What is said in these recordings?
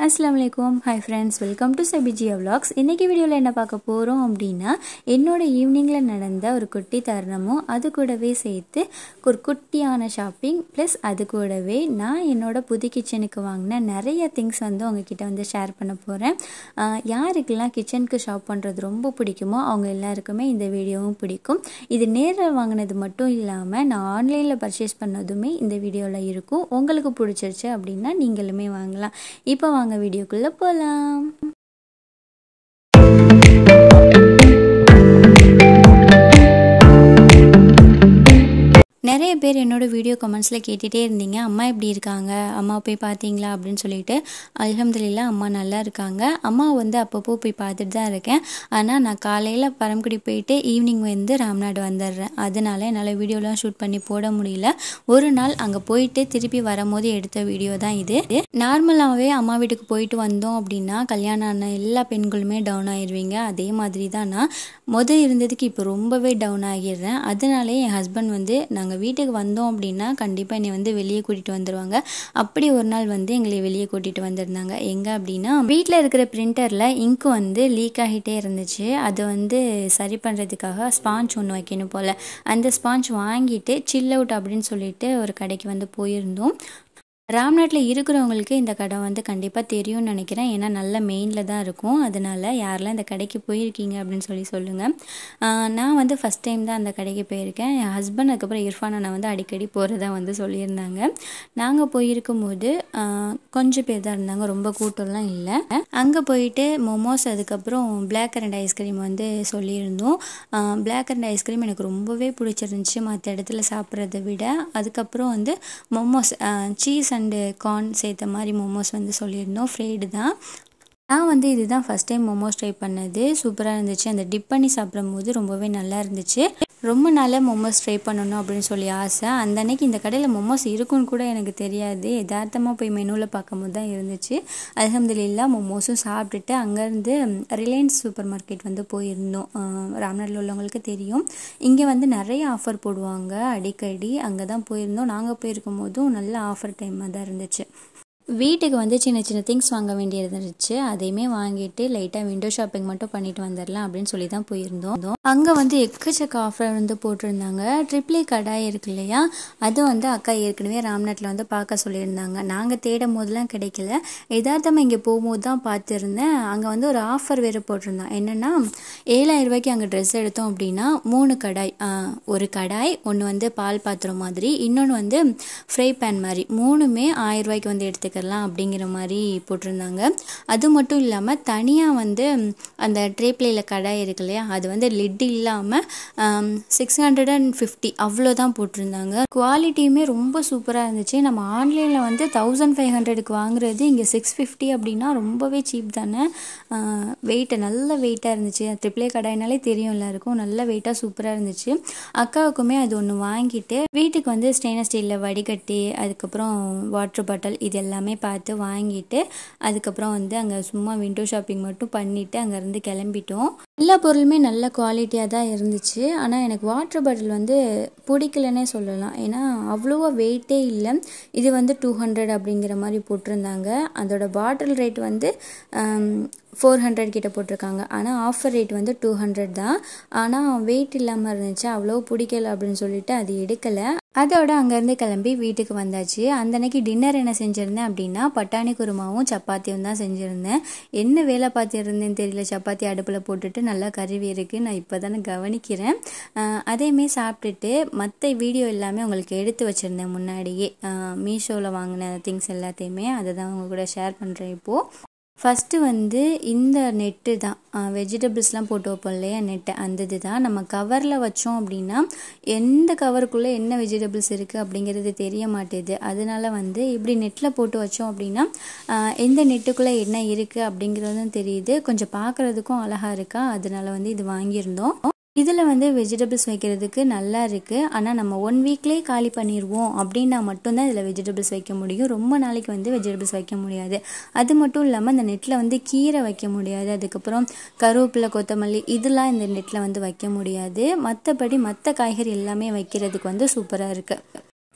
அஸ்லாம் வலைக்கம் hi friends welcome to சபிஜியா vlogs இன்றைக்கி வீடியோவில் என்ன பார்க்க போகிறோம் அப்படின்னா என்னோட ஈவினிங்கில் நடந்த ஒரு குட்டி தருணமும் அது கூடவே சேர்த்து ஒரு குட்டியான ஷாப்பிங் ப்ளஸ் அது கூடவே நான் என்னோட புது கிச்சனுக்கு வாங்கின நிறைய திங்ஸ் வந்து உங்ககிட்ட வந்து ஷேர் பண்ண போகிறேன் யாருக்கெல்லாம் கிச்சனுக்கு ஷாப் பண்ணுறது ரொம்ப பிடிக்குமோ அவங்க எல்லாருக்குமே இந்த வீடியோவும் பிடிக்கும் இது நேரில் வாங்கினது மட்டும் இல்லாமல் நான் ஆன்லைனில் பர்ச்சேஸ் பண்ணதுமே இந்த வீடியோவில் இருக்கும் உங்களுக்கு பிடிச்சிருச்சு அப்படின்னா நீங்களுமே வாங்கலாம் இப்போ வாங்க வீடியோக்குள்ளே போகலாம் நிறைய பேர் என்னோட வீடியோ கமெண்ட்ஸில் கேட்டுகிட்டே இருந்தீங்க அம்மா எப்படி இருக்காங்க அம்மா போய் பார்த்தீங்களா அப்படின்னு சொல்லிட்டு அல்ஹம்துலில்லா அம்மா நல்லா இருக்காங்க அம்மா வந்து அப்பப்போ போய் பார்த்துட்டு தான் இருக்கேன் ஆனால் நான் காலையில் பரம்குடி போயிட்டு ஈவினிங் வந்து ராம்நாடு வந்துடுறேன் அதனால என்னால் வீடியோலாம் ஷூட் பண்ணி போட முடியல ஒரு நாள் அங்கே போயிட்டு திருப்பி வரும்போது எடுத்த வீடியோ தான் இது நார்மலாகவே அம்மா வீட்டுக்கு போயிட்டு வந்தோம் அப்படின்னா கல்யாணம் ஆன எல்லா பெண்களுமே டவுன் ஆயிடுவீங்க அதே மாதிரி தான் நான் மொதல் இருந்ததுக்கு இப்போ ரொம்பவே டவுன் ஆகிடுறேன் அதனாலே என் ஹஸ்பண்ட் வந்து நாங்கள் வீட்டுக்கு வந்தோம் அப்படின்னா கண்டிப்பாக என்னை வந்து வெளியே கூட்டிகிட்டு வந்துடுவாங்க அப்படி ஒரு நாள் வந்து எங்களை வெளியே கூட்டிகிட்டு வந்திருந்தாங்க எங்கே அப்படின்னா வீட்டில் இருக்கிற பிரிண்டரில் இங்கு வந்து லீக் ஆகிட்டே இருந்துச்சு அதை வந்து சரி பண்ணுறதுக்காக ஸ்பாஞ்ச் ஒன்று வைக்கணும் போல் அந்த ஸ்பாஞ்ச் வாங்கிட்டு சில் அவுட் அப்படின்னு சொல்லிட்டு ஒரு கடைக்கு வந்து போயிருந்தோம் ராம்நாட்டில் இருக்கிறவங்களுக்கு இந்த கடை வந்து கண்டிப்பாக தெரியும்னு நினைக்கிறேன் ஏன்னா நல்ல மெயினில் தான் இருக்கும் அதனால் யாரெல்லாம் இந்த கடைக்கு போயிருக்கீங்க அப்படின்னு சொல்லி சொல்லுங்கள் நான் வந்து ஃபஸ்ட் டைம் தான் அந்த கடைக்கு போயிருக்கேன் என் ஹஸ்பண்ட் அதுக்கப்புறம் இர்ஃபான் அண்ணா வந்து அடிக்கடி போகிறதா வந்து சொல்லியிருந்தாங்க நாங்கள் போயிருக்கும் போது கொஞ்சம் பேர் தான் இருந்தாங்க ரொம்ப கூட்டம்லாம் இல்லை அங்கே போயிட்டு மொமோஸ் அதுக்கப்புறம் பிளாக் கரண்ட் ஐஸ்கிரீம் வந்து சொல்லியிருந்தோம் பிளாக் கரண்ட் ஐஸ்கிரீம் எனக்கு ரொம்பவே பிடிச்சிருந்துச்சி மற்ற இடத்துல சாப்பிட்றத விட அதுக்கப்புறம் வந்து மொமோஸ் சீஸ் அண்டு கார்ன் சேர்த்த மாதிரி மோமோஸ் வந்து சொல்லியிருந்தோம் ஃப்ரைடு தான் நான் வந்து இதுதான் ஃபஸ்ட் டைம் மோமோஸ் ட்ரை பண்ணது சூப்பராக இருந்துச்சு அந்த டிப் பண்ணி சாப்பிடும்போது ரொம்பவே நல்லா இருந்துச்சு ரொம்ப நாளாக மோமோஸ் ட்ரை பண்ணணும் அப்படின்னு சொல்லி ஆசை அந்த அன்னைக்கு இந்த கடையில் மோமோஸ் இருக்குன்னு கூட எனக்கு தெரியாது யதார்த்தமாக போய் மெனுவில் பார்க்கும்போது தான் இருந்துச்சு அலமதுல்லா மோமோஸும் சாப்பிட்டுட்டு அங்கேருந்து ரிலையன்ஸ் சூப்பர் மார்க்கெட் வந்து போயிருந்தோம் ராம்நாட்டில் உள்ளவங்களுக்கு தெரியும் இங்கே வந்து நிறைய ஆஃபர் போடுவாங்க அடிக்கடி அங்கே தான் போயிருந்தோம் நாங்கள் போயிருக்கும் போதும் நல்ல ஆஃபர் டைமாக தான் இருந்துச்சு வீட்டுக்கு வந்து சின்ன சின்ன திங்ஸ் வாங்க வேண்டியது இருந்துச்சு அதையுமே வாங்கிட்டு லைட்டாக விண்டோ ஷாப்பிங் மட்டும் பண்ணிட்டு வந்துடலாம் அப்படின்னு சொல்லி தான் போயிருந்தோம் அங்கே வந்து எக்கச்சக்க ஆஃபர் வந்து போட்டிருந்தாங்க ட்ரிப்ளி கடாய் இருக்கு இல்லையா அது வந்து அக்கா ஏற்கனவே ராம்நாட்டில் வந்து பார்க்க சொல்லியிருந்தாங்க நாங்கள் தேடும் போதெல்லாம் கிடைக்கல யதார்த்தமாக இங்கே போகும்போது தான் பார்த்துருந்தேன் அங்கே வந்து ஒரு ஆஃபர் வேறு போட்டிருந்தான் என்னென்னா ஏழாயிரம் ரூபாய்க்கு அங்கே ட்ரெஸ் எடுத்தோம் அப்படின்னா மூணு கடாய் ஒரு கடாய் ஒன்று வந்து பால் பாத்திரம் மாதிரி இன்னொன்று வந்து ஃப்ரை பேன் மாதிரி மூணுமே ஆயிரம் ரூபாய்க்கு வந்து எடுத்துக்க எடுத்துக்கலாம் அப்படிங்கிற மாதிரி போட்டிருந்தாங்க அது மட்டும் இல்லாமல் தனியாக வந்து அந்த ட்ரேப்லேயில் கடாய் இருக்கு இல்லையா அது வந்து லிட் இல்லாமல் சிக்ஸ் ஹண்ட்ரட் அண்ட் ஃபிஃப்டி அவ்வளோதான் போட்டிருந்தாங்க குவாலிட்டியுமே ரொம்ப சூப்பராக இருந்துச்சு நம்ம ஆன்லைனில் வந்து தௌசண்ட் ஃபைவ் ஹண்ட்ரடுக்கு வாங்குறது இங்கே சிக்ஸ் ஃபிஃப்டி அப்படின்னா ரொம்பவே சீப் தானே வெயிட்டு நல்ல வெயிட்டாக இருந்துச்சு ட்ரிப்ளே கடாயினாலே தெரியும் எல்லாருக்கும் நல்ல வெயிட்டாக சூப்பராக இருந்துச்சு அக்காவுக்குமே அது ஒன்று வாங்கிட்டு வீட்டுக்கு வந்து ஸ்டெயின்லெஸ் ஸ்டீலில் வடிகட்டி அதுக்கப்புறம் வாட்டர் பாட்டில் இது எல்லாமே எல்லாமே பார்த்து வாங்கிட்டு அதுக்கப்புறம் வந்து அங்கே சும்மா விண்டோ ஷாப்பிங் மட்டும் பண்ணிவிட்டு அங்கேருந்து கிளம்பிட்டோம் எல்லா பொருளுமே நல்ல குவாலிட்டியாக தான் இருந்துச்சு ஆனால் எனக்கு வாட்டர் பாட்டில் வந்து பிடிக்கலன்னே சொல்லலாம் ஏன்னா அவ்வளோவா வெயிட்டே இல்லை இது வந்து டூ ஹண்ட்ரட் அப்படிங்கிற மாதிரி போட்டிருந்தாங்க அதோட பாட்டில் ரேட் வந்து ஃபோர் ஹண்ட்ரட் கிட்ட போட்டிருக்காங்க ஆனால் ஆஃபர் ரேட் வந்து டூ ஹண்ட்ரட் தான் ஆனால் வெயிட் இல்லாமல் இருந்துச்சு அவ்வளோ பிடிக்கல அப்படின்னு சொல்லிட்டு அது எடுக்கலை அதோட அங்கேருந்து கிளம்பி வீட்டுக்கு வந்தாச்சு அந்த அன்னைக்கு டின்னர் என்ன செஞ்சுருந்தேன் அப்படின்னா பட்டாணி குருமாவும் சப்பாத்தியும் தான் செஞ்சுருந்தேன் என்ன வேலை பார்த்துருந்தேன்னு தெரியல சப்பாத்தி அடுப்பில் போட்டுட்டு நல்லா கருவி இருக்குது நான் இப்போ தானே கவனிக்கிறேன் அதேமாரி சாப்பிட்டுட்டு மற்ற வீடியோ எல்லாமே உங்களுக்கு எடுத்து வச்சுருந்தேன் முன்னாடியே மீஷோவில் வாங்கின திங்ஸ் எல்லாத்தையுமே அதை தான் உங்கள் கூட ஷேர் பண்ணுறேன் இப்போது ஃபஸ்ட்டு வந்து இந்த நெட்டு தான் வெஜிடபிள்ஸ்லாம் போட்டு வைப்போம் இல்லையா நெட்டு அந்த இது தான் நம்ம கவரில் வச்சோம் அப்படின்னா எந்த கவருக்குள்ளே என்ன வெஜிடபிள்ஸ் இருக்குது அப்படிங்கிறது தெரிய மாட்டேது அதனால வந்து இப்படி நெட்டில் போட்டு வச்சோம் அப்படின்னா எந்த நெட்டுக்குள்ளே என்ன இருக்குது அப்படிங்கிறதும் தெரியுது கொஞ்சம் பார்க்குறதுக்கும் அழகாக இருக்கா அதனால வந்து இது வாங்கியிருந்தோம் இதில் வந்து வெஜிடபிள்ஸ் வைக்கிறதுக்கு நல்லா இருக்குது ஆனால் நம்ம ஒன் வீக்லேயே காலி பண்ணிடுவோம் அப்படின்னா மட்டும்தான் இதில் வெஜிடபிள்ஸ் வைக்க முடியும் ரொம்ப நாளைக்கு வந்து வெஜிடபிள்ஸ் வைக்க முடியாது அது மட்டும் இல்லாமல் இந்த நெட்டில் வந்து கீரை வைக்க முடியாது அதுக்கப்புறம் கருவேப்பிலை கொத்தமல்லி இதெல்லாம் இந்த நெட்டில் வந்து வைக்க முடியாது மற்றபடி மற்ற காய்கறி எல்லாமே வைக்கிறதுக்கு வந்து சூப்பராக இருக்குது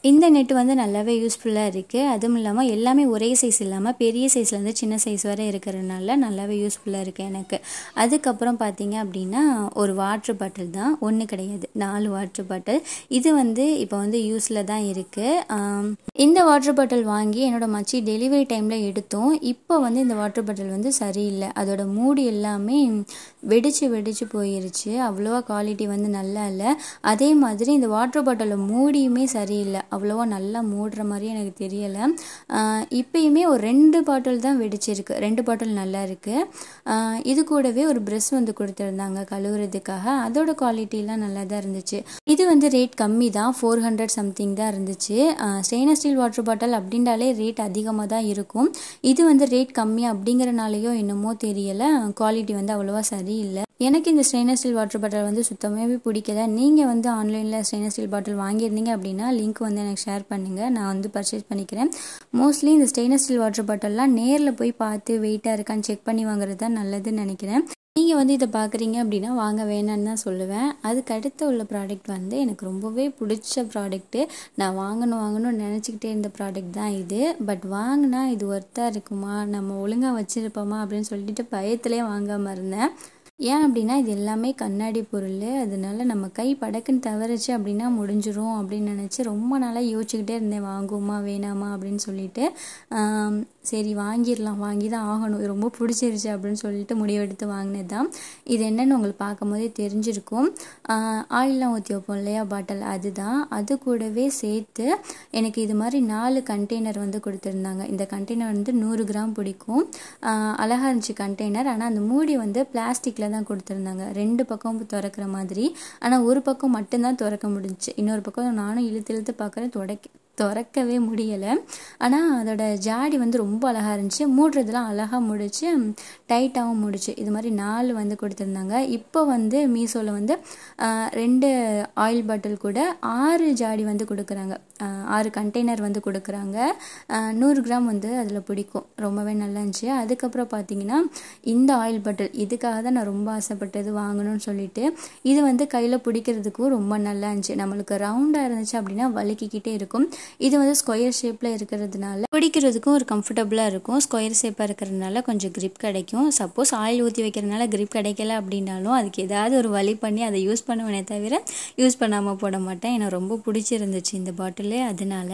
இந்த நெட் வந்து நல்லாவே யூஸ்ஃபுல்லாக இருக்குது அதுவும் இல்லாமல் எல்லாமே ஒரே சைஸ் இல்லாமல் பெரிய சைஸ்லேருந்து சின்ன சைஸ் வரை இருக்கிறதுனால நல்லாவே யூஸ்ஃபுல்லாக இருக்குது எனக்கு அதுக்கப்புறம் பார்த்தீங்க அப்படின்னா ஒரு வாட்ரு பாட்டில் தான் ஒன்று கிடையாது நாலு வாட்ரு பாட்டில் இது வந்து இப்போ வந்து யூஸில் தான் இருக்குது இந்த வாட்ரு பாட்டில் வாங்கி என்னோட மச்சி டெலிவரி டைமில் எடுத்தோம் இப்போ வந்து இந்த வாட்ரு பாட்டில் வந்து சரியில்லை அதோட மூடி எல்லாமே வெடிச்சு வெடிச்சு போயிருச்சு அவ்வளோவா குவாலிட்டி வந்து நல்லா இல்லை அதே மாதிரி இந்த வாட்ரு பாட்டிலோட மூடியுமே சரியில்லை அவ்வளோவா நல்லா மூடுற மாதிரி எனக்கு தெரியலை இப்பயுமே ஒரு ரெண்டு பாட்டில் தான் வெடிச்சிருக்கு ரெண்டு பாட்டில் நல்லா இருக்குது இது கூடவே ஒரு ப்ரெஷ் வந்து கொடுத்துருந்தாங்க கழுவுறதுக்காக அதோட குவாலிட்டிலாம் நல்லா தான் இருந்துச்சு இது வந்து ரேட் கம்மி தான் ஃபோர் ஹண்ட்ரட் சம்திங் தான் இருந்துச்சு ஸ்டெயின்லெஸ் ஸ்டீல் வாட்டர் பாட்டில் அப்படின்றாலே ரேட் அதிகமாக தான் இருக்கும் இது வந்து ரேட் கம்மி அப்படிங்கிறனாலையோ என்னமோ தெரியலை குவாலிட்டி வந்து அவ்வளோவா சரியில்லை எனக்கு இந்த ஸ்டெயின்லெஸ் ஸ்டீல் வாட்டர் பாட்டில் வந்து சுத்தமாகவே பிடிக்கல நீங்கள் வந்து ஆன்லைனில் ஸ்டெயின்லெஸ் ஸ்டீல் பாட்டில் வாங்கியிருந்தீங்க அப்படின்னா லிங்க் வந்து எனக்கு ஷேர் பண்ணுங்கள் நான் வந்து பர்ச்சேஸ் பண்ணிக்கிறேன் மோஸ்ட்லி இந்த ஸ்டெயின்லெஸ் ஸ்டீல் வாட்டர் பாட்டில்லாம் நேரில் போய் பார்த்து வெயிட்டாக இருக்கான்னு செக் பண்ணி வாங்குறது தான் நல்லதுன்னு நினைக்கிறேன் நீங்கள் வந்து இதை பார்க்குறீங்க அப்படின்னா வாங்க வேணான்னு தான் சொல்லுவேன் அதுக்கு அடுத்த உள்ள ப்ராடக்ட் வந்து எனக்கு ரொம்பவே பிடிச்ச ப்ராடக்ட்டு நான் வாங்கணும் வாங்கணும்னு நினச்சிக்கிட்டே இருந்த ப்ராடக்ட் தான் இது பட் வாங்கினா இது ஒர்த்தாக இருக்குமா நம்ம ஒழுங்காக வச்சுருப்போமா அப்படின்னு சொல்லிட்டு பயத்துலேயே வாங்காமல் இருந்தேன் ஏன் அப்படின்னா இது எல்லாமே கண்ணாடி பொருள் அதனால நம்ம கை படக்குன்னு தவறிச்சு அப்படின்னா முடிஞ்சிரும் அப்படின்னு நினச்சி ரொம்ப நாளாக யோசிச்சுக்கிட்டே இருந்தேன் வாங்குவோமா வேணாமா அப்படின்னு சொல்லிட்டு சரி வாங்கிடலாம் வாங்கி தான் ஆகணும் இது ரொம்ப பிடிச்சிருச்சு அப்படின்னு சொல்லிட்டு முடிவெடுத்து வாங்கினது தான் இது என்னென்னு உங்களுக்கு பார்க்கும் போதே தெரிஞ்சிருக்கும் ஆயிலெலாம் ஊற்றி வைப்போம் இல்லையா பாட்டில் அதுதான் அது கூடவே சேர்த்து எனக்கு இது மாதிரி நாலு கண்டெய்னர் வந்து கொடுத்துருந்தாங்க இந்த கண்டெய்னர் வந்து நூறு கிராம் பிடிக்கும் அழகாக இருந்துச்சு கண்டெய்னர் ஆனால் அந்த மூடி வந்து பிளாஸ்டிக்கில் தான் கொடுத்துருந்தாங்க ரெண்டு பக்கமும் திறக்கிற மாதிரி ஆனால் ஒரு பக்கம் மட்டும்தான் திறக்க முடிஞ்சுச்சு இன்னொரு பக்கம் நானும் இழுத்து இழுத்து பார்க்குறேன் தொடக்க திறக்கவே முடியலை ஆனால் அதோட ஜாடி வந்து ரொம்ப அழகாக இருந்துச்சு மூடுறதுலாம் அழகாக முடிச்சு டைட்டாகவும் முடிச்சு இது மாதிரி நாலு வந்து கொடுத்துருந்தாங்க இப்போ வந்து மீஷோவில் வந்து ரெண்டு ஆயில் பாட்டில் கூட ஆறு ஜாடி வந்து கொடுக்குறாங்க ஆறு கண்டெய்னர் வந்து கொடுக்குறாங்க நூறு கிராம் வந்து அதில் பிடிக்கும் ரொம்பவே நல்லா இருந்துச்சு அதுக்கப்புறம் பார்த்தீங்கன்னா இந்த ஆயில் பாட்டில் இதுக்காக தான் நான் ரொம்ப ஆசைப்பட்டது வாங்கணும்னு சொல்லிட்டு இது வந்து கையில் பிடிக்கிறதுக்கும் ரொம்ப நல்லா இருந்துச்சு நம்மளுக்கு ரவுண்டாக இருந்துச்சு அப்படின்னா வலிக்கிக்கிட்டே இருக்கும் இது வந்து ஸ்கொயர் ஷேப்பில் இருக்கிறதுனால பிடிக்கிறதுக்கும் ஒரு கம்ஃபர்டபுளாக இருக்கும் ஸ்கொயர் ஷேப்பாக இருக்கிறதுனால கொஞ்சம் கிரிப் கிடைக்கும் சப்போஸ் ஆயில் ஊற்றி வைக்கிறதுனால கிரிப் கிடைக்கல அப்படின்னாலும் அதுக்கு ஏதாவது ஒரு வழி பண்ணி அதை யூஸ் பண்ணுவேனே தவிர யூஸ் பண்ணாமல் போட மாட்டேன் எனக்கு ரொம்ப பிடிச்சிருந்துச்சு இந்த பாட்டில் அதனால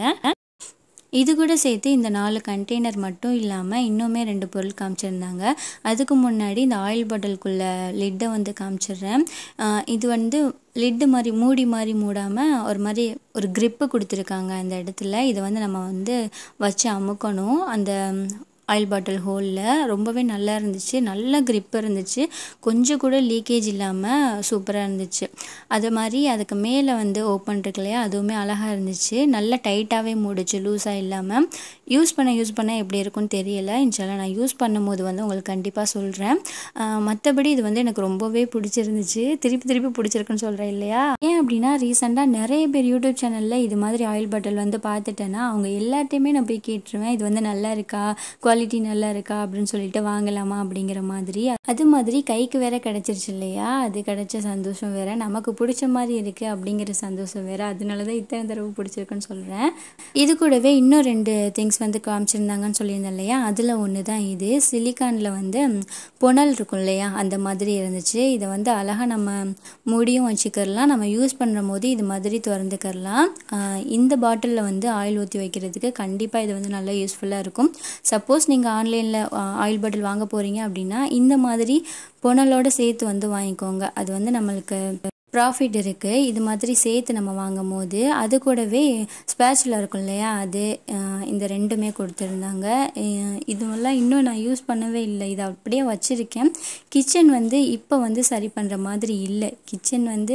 இது கூட சேர்த்து இந்த நாலு கண்டெய்னர் மட்டும் இல்லாமல் இன்னுமே ரெண்டு பொருள் காமிச்சிருந்தாங்க அதுக்கு முன்னாடி இந்த ஆயில் பாட்டிலுக்குள்ள லிட்டை வந்து காமிச்சிடுறேன் இது வந்து லிட்டு மாதிரி மூடி மாதிரி மூடாமல் ஒரு மாதிரி ஒரு க்ரிப்பு கொடுத்துருக்காங்க அந்த இடத்துல இதை வந்து நம்ம வந்து வச்சு அமுக்கணும் அந்த ஆயில் பாட்டில் ஹோலில் ரொம்பவே நல்லா இருந்துச்சு நல்ல க்ரிப் இருந்துச்சு கொஞ்சம் கூட லீக்கேஜ் இல்லாமல் சூப்பராக இருந்துச்சு அது மாதிரி அதுக்கு மேலே வந்து ஓப்பன் இருக்கு இல்லையா அதுவுமே அழகாக இருந்துச்சு நல்லா டைட்டாகவே மூடிச்சு லூஸாக இல்லாமல் யூஸ் பண்ண யூஸ் பண்ண எப்படி இருக்கும்னு தெரியலை இன்ஷால்லாம் நான் யூஸ் பண்ணும்போது வந்து உங்களுக்கு கண்டிப்பாக சொல்கிறேன் மற்றபடி இது வந்து எனக்கு ரொம்பவே பிடிச்சிருந்துச்சு திருப்பி திருப்பி பிடிச்சிருக்குன்னு சொல்கிறேன் இல்லையா ஏன் அப்படின்னா ரீசெண்டாக நிறைய பேர் யூடியூப் சேனலில் இது மாதிரி ஆயில் பாட்டில் வந்து பார்த்துட்டேன்னா அவங்க எல்லாத்தையுமே நான் போய் கேட்டுருவேன் இது வந்து நல்லா இருக்கா குவாலிட்டி நல்லா இருக்கா அப்படின்னு சொல்லிட்டு வாங்கலாமா அப்படிங்கிற மாதிரி அது மாதிரி கைக்கு வேற கிடைச்சிருச்சு இல்லையா அது கிடைச்ச சந்தோஷம் வேற நமக்கு பிடிச்ச மாதிரி இருக்கு அப்படிங்கிற சந்தோஷம் வேற அதனால தான் இத்தனை தடவை பிடிச்சிருக்குன்னு சொல்கிறேன் இது கூடவே இன்னும் ரெண்டு திங்ஸ் வந்து காமிச்சிருந்தாங்கன்னு சொல்லியிருந்தேன் இல்லையா அதில் ஒன்று தான் இது சிலிக்கானில் வந்து புனல் இருக்கும் இல்லையா அந்த மாதிரி இருந்துச்சு இதை வந்து அழகாக நம்ம மூடியும் வச்சுக்கிறலாம் நம்ம யூஸ் பண்ணுற போது இது மாதிரி திறந்துக்கிறலாம் இந்த பாட்டிலில் வந்து ஆயில் ஊற்றி வைக்கிறதுக்கு கண்டிப்பாக இது வந்து நல்லா யூஸ்ஃபுல்லாக இருக்கும் சப்போஸ் நீங்கள் ஆன்லைனில் ஆயில் பாட்டில் வாங்க போகிறீங்க அப்படின்னா இந்த மாதிரி புனலோடு சேர்த்து வந்து வாங்கிக்கோங்க அது வந்து நம்மளுக்கு ப்ராஃபிட் இருக்குது இது மாதிரி சேர்த்து நம்ம வாங்கும் போது அது கூடவே ஸ்பேச்சுலா இருக்கும் இல்லையா அது இந்த ரெண்டுமே கொடுத்துருந்தாங்க இதுவெல்லாம் இன்னும் நான் யூஸ் பண்ணவே இல்லை இதை அப்படியே வச்சுருக்கேன் கிச்சன் வந்து இப்போ வந்து சரி பண்ணுற மாதிரி இல்லை கிச்சன் வந்து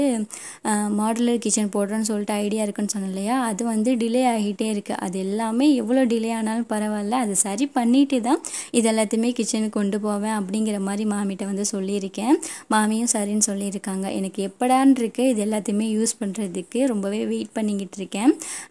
மாடுலர் கிச்சன் போடுறேன்னு சொல்லிட்டு ஐடியா இருக்குன்னு சொன்னேன் இல்லையா அது வந்து டிலே ஆகிட்டே இருக்குது அது எல்லாமே எவ்வளோ டிலே ஆனாலும் பரவாயில்ல அது சரி பண்ணிட்டு தான் இது எல்லாத்தையுமே கிச்சனுக்கு கொண்டு போவேன் அப்படிங்கிற மாதிரி மாமிகிட்ட வந்து சொல்லியிருக்கேன் மாமியும் சரின்னு சொல்லியிருக்காங்க எனக்கு எப்படான் இருக்கு இது எல்லாத்தையுமே யூஸ் பண்ணுறதுக்கு ரொம்பவே வெயிட் பண்ணிக்கிட்டு இருக்கேன்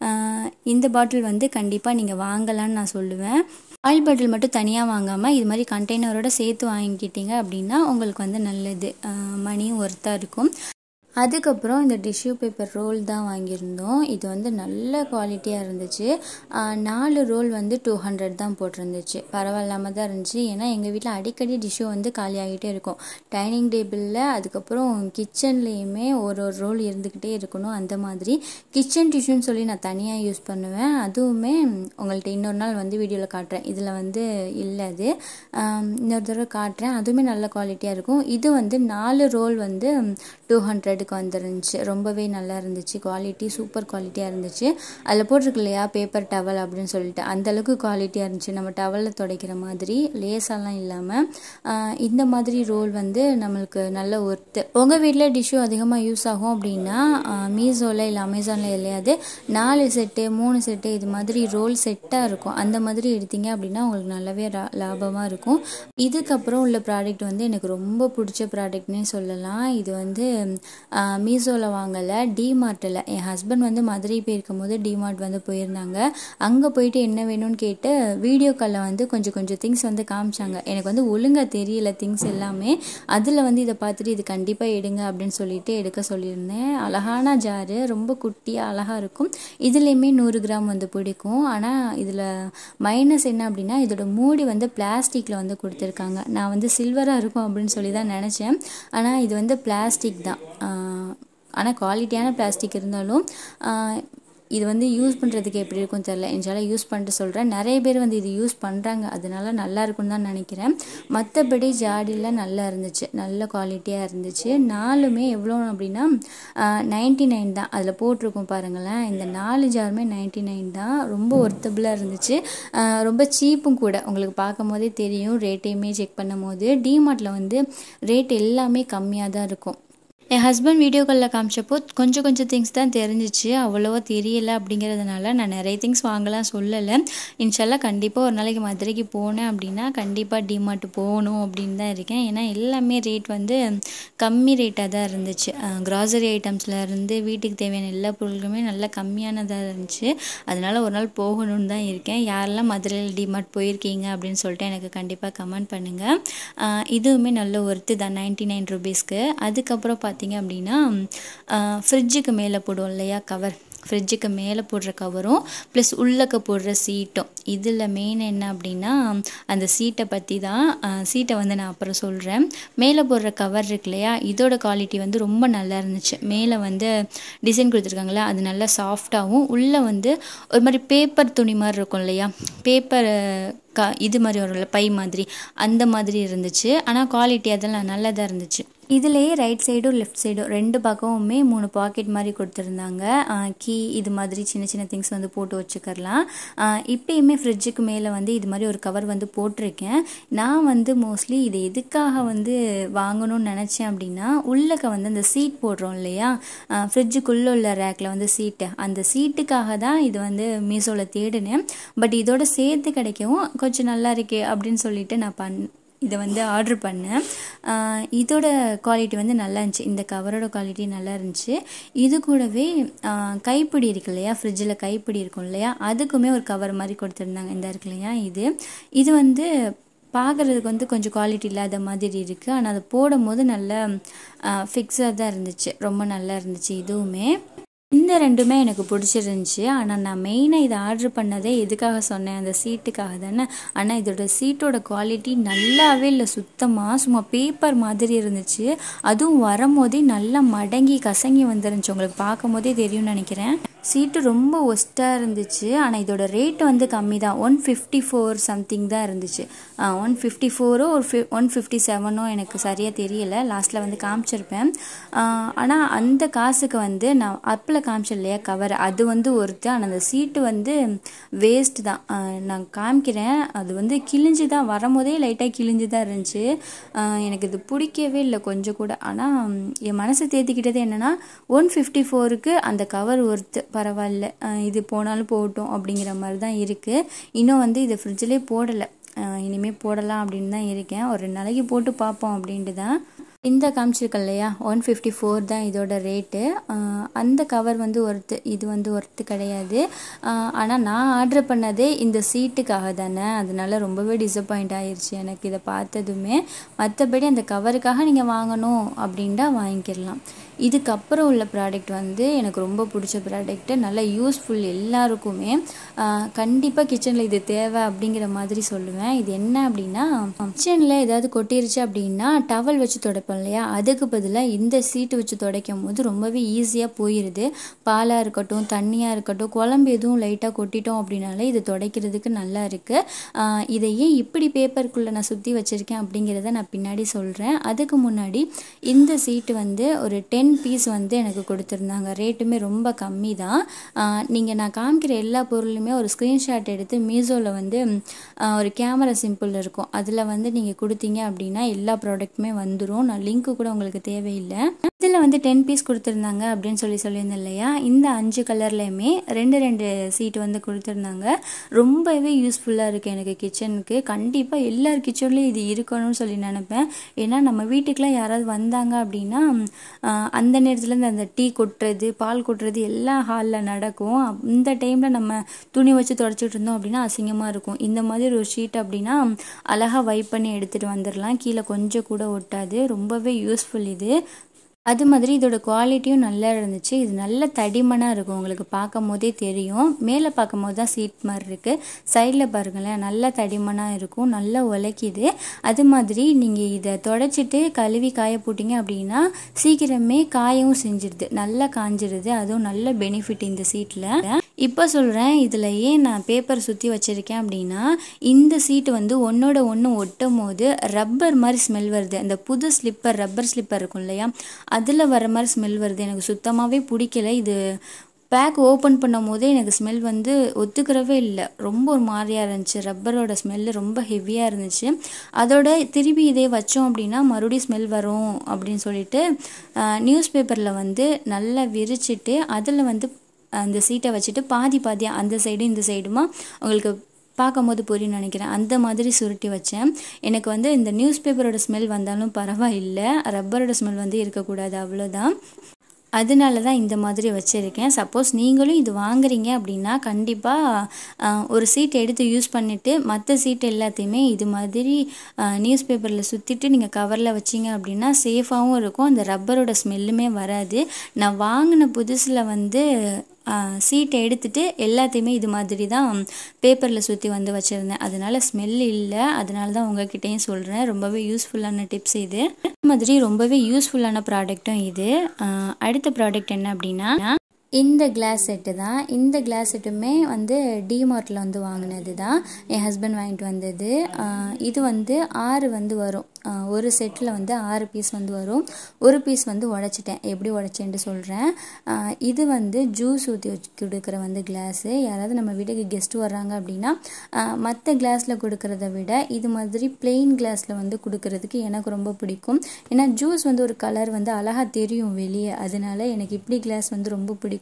இந்த பாட்டில் வந்து கண்டிப்பாக நீங்கள் வாங்கலான்னு நான் சொல்லுவேன் ஆயில் பாட்டில் மட்டும் தனியாக வாங்காமல் இது மாதிரி கண்டெய்னரோட சேர்த்து வாங்கிக்கிட்டீங்க அப்படின்னா உங்களுக்கு வந்து நல்லது மணியும் ஒர்த்தாக இருக்கும் அதுக்கப்புறம் இந்த டிஷ்யூ பேப்பர் ரோல் தான் வாங்கியிருந்தோம் இது வந்து நல்ல குவாலிட்டியாக இருந்துச்சு நாலு ரோல் வந்து டூ ஹண்ட்ரட் தான் போட்டிருந்துச்சு பரவாயில்லாமல் தான் இருந்துச்சு ஏன்னா எங்கள் வீட்டில் அடிக்கடி டிஷ்யூ வந்து காலியாகிட்டே இருக்கும் டைனிங் டேபிளில் அதுக்கப்புறம் கிச்சன்லேயுமே ஒரு ஒரு ரோல் இருந்துக்கிட்டே இருக்கணும் அந்த மாதிரி கிச்சன் டிஷ்யூன்னு சொல்லி நான் தனியாக யூஸ் பண்ணுவேன் அதுவுமே உங்கள்கிட்ட இன்னொரு நாள் வந்து வீடியோவில் காட்டுறேன் இதில் வந்து இல்லை அது இன்னொரு தடவை காட்டுறேன் அதுவுமே நல்ல குவாலிட்டியாக இருக்கும் இது வந்து நாலு ரோல் வந்து டூ ஹண்ட்ரடுக்கு வந்துருந்துச்சு ரொம்பவே நல்லா இருந்துச்சு குவாலிட்டி சூப்பர் குவாலிட்டியாக இருந்துச்சு அதில் போட்டிருக்கு இல்லையா பேப்பர் டவல் அப்படின்னு சொல்லிட்டு அந்தளவுக்கு குவாலிட்டியாக இருந்துச்சு நம்ம டவலில் துடைக்கிற மாதிரி லேசாலாம் இல்லாமல் இந்த மாதிரி ரோல் வந்து நம்மளுக்கு நல்ல ஒர்த்து உங்கள் வீட்டில் டிஷ்யூ அதிகமாக யூஸ் ஆகும் அப்படின்னா மீஷோவில் இல்லை அமேசானில் எல்லையாது நாலு செட்டு மூணு செட்டு இது மாதிரி ரோல் செட்டாக இருக்கும் அந்த மாதிரி எடுத்தீங்க அப்படின்னா உங்களுக்கு நல்லாவே லாபமாக இருக்கும் இதுக்கப்புறம் உள்ள ப்ராடக்ட் வந்து எனக்கு ரொம்ப பிடிச்ச ப்ராடக்ட்னே சொல்லலாம் இது வந்து மீஷோவில் வாங்கலை டிமார்ட்டில் என் ஹஸ்பண்ட் வந்து மதுரை போயிருக்கும் போது டிமார்ட் வந்து போயிருந்தாங்க அங்கே போயிட்டு என்ன வேணும்னு கேட்டு வீடியோ காலில் வந்து கொஞ்சம் கொஞ்சம் திங்ஸ் வந்து காமிச்சாங்க எனக்கு வந்து ஒழுங்காக தெரியல திங்ஸ் எல்லாமே அதில் வந்து இதை பார்த்துட்டு இது கண்டிப்பாக எடுங்க அப்படின்னு சொல்லிட்டு எடுக்க சொல்லியிருந்தேன் அழகான ஜாரு ரொம்ப குட்டியாக அழகாக இருக்கும் இதுலேயுமே நூறு கிராம் வந்து பிடிக்கும் ஆனால் இதில் மைனஸ் என்ன அப்படின்னா இதோட மூடி வந்து பிளாஸ்டிக்கில் வந்து கொடுத்துருக்காங்க நான் வந்து சில்வராக இருக்கும் அப்படின்னு சொல்லி தான் நினச்சேன் ஆனால் இது வந்து பிளாஸ்டிக் தான் ஆனால் குவாலிட்டியான பிளாஸ்டிக் இருந்தாலும் இது வந்து யூஸ் பண்ணுறதுக்கு எப்படி இருக்கும் தெரில என்னால் யூஸ் பண்ணிட்டு சொல்கிறேன் நிறைய பேர் வந்து இது யூஸ் பண்ணுறாங்க அதனால நல்லா இருக்கும்னு தான் நினைக்கிறேன் மற்றபடி ஜாடியில் நல்லா இருந்துச்சு நல்ல குவாலிட்டியாக இருந்துச்சு நாலுமே எவ்வளோ அப்படின்னா நைன்ட்டி நைன் தான் அதில் போட்டிருக்கோம் பாருங்களேன் இந்த நாலு ஜாருமே நைன்ட்டி நைன் தான் ரொம்ப ஒர்த்தபுளாக இருந்துச்சு ரொம்ப சீப்பும் கூட உங்களுக்கு பார்க்கும் போதே தெரியும் ரேட்டையுமே செக் பண்ணும் போது டிமார்ட்டில் வந்து ரேட் எல்லாமே கம்மியாக தான் இருக்கும் என் ஹஸ்பண்ட் வீடியோ காலில் காமிச்சப்போ கொஞ்சம் கொஞ்சம் திங்ஸ் தான் தெரிஞ்சிச்சு அவ்வளோவா தெரியல அப்படிங்கிறதுனால நான் நிறைய திங்ஸ் வாங்கலாம் சொல்லலை இன்ஷால்லாம் கண்டிப்பாக ஒரு நாளைக்கு மதுரைக்கு போனேன் அப்படின்னா கண்டிப்பாக டிமார்ட் போகணும் அப்படின்னு தான் இருக்கேன் ஏன்னா எல்லாமே ரேட் வந்து கம்மி ரேட்டாக தான் இருந்துச்சு க்ராசரி ஐட்டம்ஸில் இருந்து வீட்டுக்கு தேவையான எல்லா பொருட்களுமே நல்லா கம்மியானதாக இருந்துச்சு அதனால் ஒரு நாள் போகணும்னு தான் இருக்கேன் யாரெல்லாம் மதுரையில் டிமார்ட் போயிருக்கீங்க அப்படின்னு சொல்லிட்டு எனக்கு கண்டிப்பாக கமெண்ட் பண்ணுங்கள் இதுவுமே நல்ல ஒர்த்து தான் நைன்ட்டி நைன் ருபீஸ்க்கு அதுக்கப்புறம் பார்த்தீங்க அப்படின்னா ஃப்ரிட்ஜுக்கு மேலே போடுவோம் இல்லையா கவர் ஃப்ரிட்ஜுக்கு மேலே போடுற கவரும் ப்ளஸ் உள்ளக்க போடுற சீட்டும் இதில் மெயின் என்ன அப்படின்னா அந்த சீட்டை பற்றி தான் சீட்டை வந்து நான் அப்புறம் சொல்கிறேன் மேலே போடுற கவர் இருக்கு இல்லையா இதோட குவாலிட்டி வந்து ரொம்ப நல்லா இருந்துச்சு மேலே வந்து டிசைன் கொடுத்துருக்காங்களா அது நல்லா சாஃப்டாகவும் உள்ளே வந்து ஒரு மாதிரி பேப்பர் துணி மாதிரி இருக்கும் இல்லையா பேப்பர் க இது மாதிரி வரும்ல பை மாதிரி அந்த மாதிரி இருந்துச்சு ஆனால் குவாலிட்டி அதெல்லாம் நல்லா தான் இருந்துச்சு இதுலேயே ரைட் சைடும் லெஃப்ட் சைடும் ரெண்டு பக்கமுமே மூணு பாக்கெட் மாதிரி கொடுத்துருந்தாங்க கீ இது மாதிரி சின்ன சின்ன திங்ஸ் வந்து போட்டு வச்சுக்கலாம் இப்பயுமே ஃப்ரிட்ஜுக்கு மேலே வந்து இது மாதிரி ஒரு கவர் வந்து போட்டிருக்கேன் நான் வந்து மோஸ்ட்லி இது எதுக்காக வந்து வாங்கணும்னு நினச்சேன் அப்படின்னா உள்ளக்க வந்து அந்த சீட் போடுறோம் இல்லையா ஃப்ரிட்ஜுக்குள்ளே உள்ள ரேக்கில் வந்து சீட்டு அந்த சீட்டுக்காக தான் இது வந்து மீஷோவில் தேடினேன் பட் இதோட சேர்த்து கிடைக்கவும் கொஞ்சம் நல்லா இருக்கே அப்படின்னு சொல்லிட்டு நான் பண் இதை வந்து ஆர்டர் பண்ணேன் இதோட குவாலிட்டி வந்து நல்லா இருந்துச்சு இந்த கவரோட குவாலிட்டி நல்லா இருந்துச்சு இது கூடவே கைப்பிடி இருக்கு இல்லையா ஃப்ரிட்ஜில் கைப்பிடி இருக்கும் இல்லையா அதுக்குமே ஒரு கவர் மாதிரி கொடுத்துருந்தாங்க இந்த இருக்கு இல்லையா இது இது வந்து பார்க்குறதுக்கு வந்து கொஞ்சம் குவாலிட்டி இல்லாத மாதிரி இருக்குது ஆனால் அதை போடும் போது நல்லா ஃபிக்ஸாக தான் இருந்துச்சு ரொம்ப நல்லா இருந்துச்சு இதுவுமே இந்த ரெண்டுமே எனக்கு பிடிச்சிருந்துச்சி ஆனால் நான் மெயினாக இதை ஆர்டர் பண்ணதே எதுக்காக சொன்னேன் அந்த சீட்டுக்காக தானே ஆனால் இதோட சீட்டோட குவாலிட்டி நல்லாவே இல்லை சுத்தமாக சும்மா பேப்பர் மாதிரி இருந்துச்சு அதுவும் வரும்போதே நல்லா மடங்கி கசங்கி வந்துருந்துச்சு உங்களுக்கு பார்க்கும் போதே தெரியும்னு நினைக்கிறேன் சீட்டு ரொம்ப ஒஸ்ட்டாக இருந்துச்சு ஆனால் இதோட ரேட் வந்து கம்மி தான் ஒன் ஃபிஃப்டி ஃபோர் சம்திங் தான் இருந்துச்சு ஒன் ஃபிஃப்டி ஃபோரோ ஒரு ஃபி ஒன் ஃபிஃப்டி செவனோ எனக்கு சரியாக தெரியல லாஸ்ட்டில் வந்து காமிச்சிருப்பேன் ஆனால் அந்த காசுக்கு வந்து நான் அப்பில் காமிச்சேன் இல்லையா கவர் அது வந்து ஒருத்து ஆனால் அந்த சீட்டு வந்து வேஸ்ட் தான் நான் காமிக்கிறேன் அது வந்து கிழிஞ்சு தான் வரும்போதே லைட்டாக கிழிஞ்சு தான் இருந்துச்சு எனக்கு இது பிடிக்கவே இல்லை கொஞ்சம் கூட ஆனால் என் மனசு தேத்திக்கிட்டது என்னென்னா ஒன் ஃபிஃப்டி ஃபோருக்கு அந்த கவர் ஒர்த்து பரவாயில்ல இது போனாலும் போகட்டும் அப்படிங்கிற மாதிரி தான் இருக்குது இன்னும் வந்து இதை ஃப்ரிட்ஜிலே போடலை இனிமேல் போடலாம் அப்படின்னு தான் இருக்கேன் ஒரு ரெண்டு நாளைக்கு போட்டு பார்ப்போம் அப்படின்ட்டு தான் இந்த காமிச்சிருக்க இல்லையா ஒன் ஃபிஃப்டி ஃபோர் தான் இதோட ரேட்டு அந்த கவர் வந்து ஒர்த்து இது வந்து ஒர்த்து கிடையாது ஆனால் நான் ஆர்டர் பண்ணதே இந்த சீட்டுக்காக தானே அதனால ரொம்பவே டிசப்பாயிண்ட் ஆயிடுச்சு எனக்கு இதை பார்த்ததுமே மற்றபடி அந்த கவருக்காக நீங்கள் வாங்கணும் அப்படின்ட்டா வாங்கிக்கிடலாம் இதுக்கப்புறம் உள்ள ப்ராடக்ட் வந்து எனக்கு ரொம்ப பிடிச்ச ப்ராடக்ட்டு நல்ல யூஸ்ஃபுல் எல்லாருக்குமே கண்டிப்பாக கிச்சனில் இது தேவை அப்படிங்கிற மாதிரி சொல்லுவேன் இது என்ன அப்படின்னா கிச்சனில் ஏதாவது கொட்டிருச்சு அப்படின்னா டவல் வச்சு துடைப்போம் இல்லையா அதுக்கு பதிலாக இந்த சீட்டு வச்சு துடைக்கும் போது ரொம்பவே ஈஸியாக போயிடுது பாலாக இருக்கட்டும் தண்ணியாக இருக்கட்டும் குழம்பு எதுவும் லைட்டாக கொட்டிட்டோம் அப்படின்னாலே இது துடைக்கிறதுக்கு நல்லா இருக்குது இதை ஏன் இப்படி பேப்பருக்குள்ளே நான் சுற்றி வச்சுருக்கேன் அப்படிங்கிறத நான் பின்னாடி சொல்கிறேன் அதுக்கு முன்னாடி இந்த சீட்டு வந்து ஒரு டென் டென் பீஸ் வந்து எனக்கு கொடுத்துருந்தாங்க ரேட்டுமே ரொம்ப கம்மி தான் நீங்கள் நான் காமிக்கிற எல்லா பொருளுமே ஒரு ஸ்க்ரீன்ஷாட் எடுத்து மீஷோவில் வந்து ஒரு கேமரா சிம்பிள் இருக்கும் அதில் வந்து நீங்கள் கொடுத்தீங்க அப்படின்னா எல்லா ப்ராடக்ட்டுமே வந்துடும் நான் லிங்க்கு கூட உங்களுக்கு தேவையில்லை இதில் வந்து டென் பீஸ் கொடுத்துருந்தாங்க அப்படின்னு சொல்லி சொல்லியிருந்தேன் இல்லையா இந்த அஞ்சு கலர்லேயுமே ரெண்டு ரெண்டு சீட் வந்து கொடுத்துருந்தாங்க ரொம்பவே யூஸ்ஃபுல்லாக இருக்குது எனக்கு கிச்சனுக்கு கண்டிப்பாக எல்லார் கிச்சன்லேயும் இது இருக்கணும்னு சொல்லி நினப்பேன் ஏன்னா நம்ம வீட்டுக்கெலாம் யாராவது வந்தாங்க அப்படின்னா அந்த நேரத்துலேருந்து அந்த டீ கொட்டுறது பால் கொட்டுறது எல்லாம் ஹாலில் நடக்கும் இந்த டைமில் நம்ம துணி வச்சு தொடச்சிட்டு இருந்தோம் அப்படின்னா அசிங்கமாக இருக்கும் இந்த மாதிரி ஒரு ஷீட் அப்படின்னா அழகாக வைப் பண்ணி எடுத்துகிட்டு வந்துடலாம் கீழே கொஞ்சம் கூட ஒட்டாது ரொம்பவே யூஸ்ஃபுல் இது அது மாதிரி இதோட குவாலிட்டியும் நல்லா இருந்துச்சு இது நல்ல தடிமனாக இருக்கும் உங்களுக்கு பார்க்கும் போதே தெரியும் மேலே பார்க்கும் போது தான் சீட் மாதிரி இருக்குது சைடில் பாருங்களேன் நல்ல தடிமனாக இருக்கும் நல்லா உழைக்கிது அது மாதிரி நீங்கள் இதை தொடச்சிட்டு கழுவி காய போட்டிங்க அப்படின்னா சீக்கிரமே காயவும் செஞ்சிடுது நல்லா காஞ்சிடுது அதுவும் நல்ல பெனிஃபிட் இந்த சீட்டில் இப்போ சொல்கிறேன் இதில் ஏன் நான் பேப்பர் சுற்றி வச்சுருக்கேன் அப்படின்னா இந்த சீட்டு வந்து ஒன்றோட ஒன்று ஒட்டும் போது ரப்பர் மாதிரி ஸ்மெல் வருது அந்த புது ஸ்லிப்பர் ரப்பர் ஸ்லிப்பர் இருக்கும் இல்லையா அதில் வர மாதிரி ஸ்மெல் வருது எனக்கு சுத்தமாகவே பிடிக்கல இது பேக் ஓப்பன் பண்ணும் போதே எனக்கு ஸ்மெல் வந்து ஒத்துக்கிறவே இல்லை ரொம்ப ஒரு மாதிரியாக இருந்துச்சு ரப்பரோட ஸ்மெல்லு ரொம்ப ஹெவியாக இருந்துச்சு அதோட திருப்பி இதே வச்சோம் அப்படின்னா மறுபடியும் ஸ்மெல் வரும் அப்படின்னு சொல்லிட்டு நியூஸ் பேப்பரில் வந்து நல்லா விரிச்சிட்டு அதில் வந்து அந்த சீட்டை வச்சுட்டு பாதி பாதியாக அந்த சைடும் இந்த சைடுமா உங்களுக்கு பார்க்கும்போது புரியும் நினைக்கிறேன் அந்த மாதிரி சுருட்டி வச்சேன் எனக்கு வந்து இந்த நியூஸ் பேப்பரோட ஸ்மெல் வந்தாலும் பரவாயில்லை ரப்பரோட ஸ்மெல் வந்து இருக்கக்கூடாது அவ்வளோதான் அதனால தான் இந்த மாதிரி வச்சுருக்கேன் சப்போஸ் நீங்களும் இது வாங்குறீங்க அப்படின்னா கண்டிப்பாக ஒரு சீட் எடுத்து யூஸ் பண்ணிவிட்டு மற்ற சீட் எல்லாத்தையுமே இது மாதிரி நியூஸ் பேப்பரில் சுற்றிட்டு நீங்கள் கவரில் வச்சிங்க அப்படின்னா சேஃபாகவும் இருக்கும் அந்த ரப்பரோட ஸ்மெல்லுமே வராது நான் வாங்கின புதுசில் வந்து சீட்டை எடுத்துட்டு எல்லாத்தையுமே இது மாதிரி தான் பேப்பரில் சுற்றி வந்து வச்சுருந்தேன் அதனால் ஸ்மெல் இல்லை அதனால தான் உங்ககிட்டயும் சொல்கிறேன் ரொம்பவே யூஸ்ஃபுல்லான டிப்ஸ் இது அது மாதிரி ரொம்பவே யூஸ்ஃபுல்லான ப்ராடக்ட்டும் இது அடுத்த ப்ராடக்ட் என்ன அப்படின்னா இந்த கிளாஸ் செட்டு தான் இந்த கிளாஸ் செட்டுமே வந்து டிமார்ட்டில் வந்து வாங்கினது தான் என் ஹஸ்பண்ட் வாங்கிட்டு வந்தது இது வந்து ஆறு வந்து வரும் ஒரு செட்டில் வந்து ஆறு பீஸ் வந்து வரும் ஒரு பீஸ் வந்து உடச்சிட்டேன் எப்படி உடச்சேன்ட்டு சொல்கிறேன் இது வந்து ஜூஸ் ஊற்றி வச்சு கொடுக்குற வந்து கிளாஸு யாராவது நம்ம வீட்டுக்கு கெஸ்ட் வர்றாங்க அப்படின்னா மற்ற கிளாஸில் கொடுக்குறத விட இது மாதிரி பிளெயின் கிளாஸில் வந்து கொடுக்கறதுக்கு எனக்கு ரொம்ப பிடிக்கும் ஏன்னா ஜூஸ் வந்து ஒரு கலர் வந்து அழகாக தெரியும் வெளியே அதனால எனக்கு இப்படி கிளாஸ் வந்து ரொம்ப பிடிக்கும்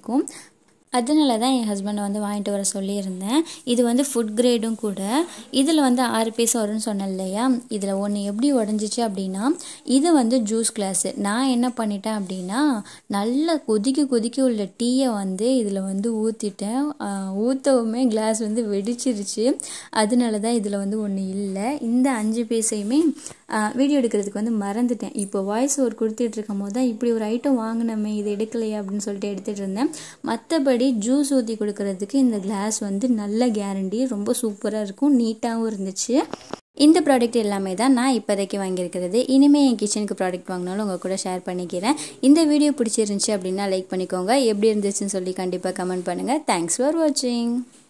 அதனால தான் என் ஹஸ்பண்டை வந்து வாங்கிட்டு வர சொல்லியிருந்தேன் இது வந்து ஃபுட் கிரேடும் கூட இதில் வந்து ஆறு பீஸ் வரும்னு சொன்னேன் இல்லையா இதில் ஒன்று எப்படி உடஞ்சிச்சு அப்படின்னா இது வந்து ஜூஸ் கிளாஸு நான் என்ன பண்ணிட்டேன் அப்படின்னா நல்லா கொதிக்க கொதிக்க உள்ள டீயை வந்து இதில் வந்து ஊற்றிட்டேன் ஊற்றவுமே கிளாஸ் வந்து வெடிச்சிருச்சு அதனால தான் இதில் வந்து ஒன்று இல்லை இந்த அஞ்சு பீஸையுமே வீடியோ எடுக்கிறதுக்கு வந்து மறந்துட்டேன் இப்போ வாய்ஸ் ஒரு கொடுத்துட்டு இருக்கும் போது தான் இப்படி ஒரு ஐட்டம் வாங்கினமே இது எடுக்கலையா அப்படின்னு சொல்லிட்டு எடுத்துகிட்டு இருந்தேன் மற்றபடி ஜூஸ் ஊற்றி கொடுக்கறதுக்கு இந்த கிளாஸ் வந்து நல்ல கேரண்டி ரொம்ப சூப்பராக இருக்கும் நீட்டாகவும் இருந்துச்சு இந்த ப்ராடக்ட் எல்லாமே தான் நான் இப்போதைக்கு வாங்கியிருக்கிறது இனிமேல் என் கிச்சனுக்கு ப்ராடக்ட் வாங்கினாலும் உங்கள் கூட ஷேர் பண்ணிக்கிறேன் இந்த வீடியோ பிடிச்சிருந்துச்சி அப்படின்னா லைக் பண்ணிக்கோங்க எப்படி இருந்துச்சுன்னு சொல்லி கண்டிப்பாக கமெண்ட் பண்ணுங்கள் தேங்க்ஸ் ஃபார் வாட்சிங்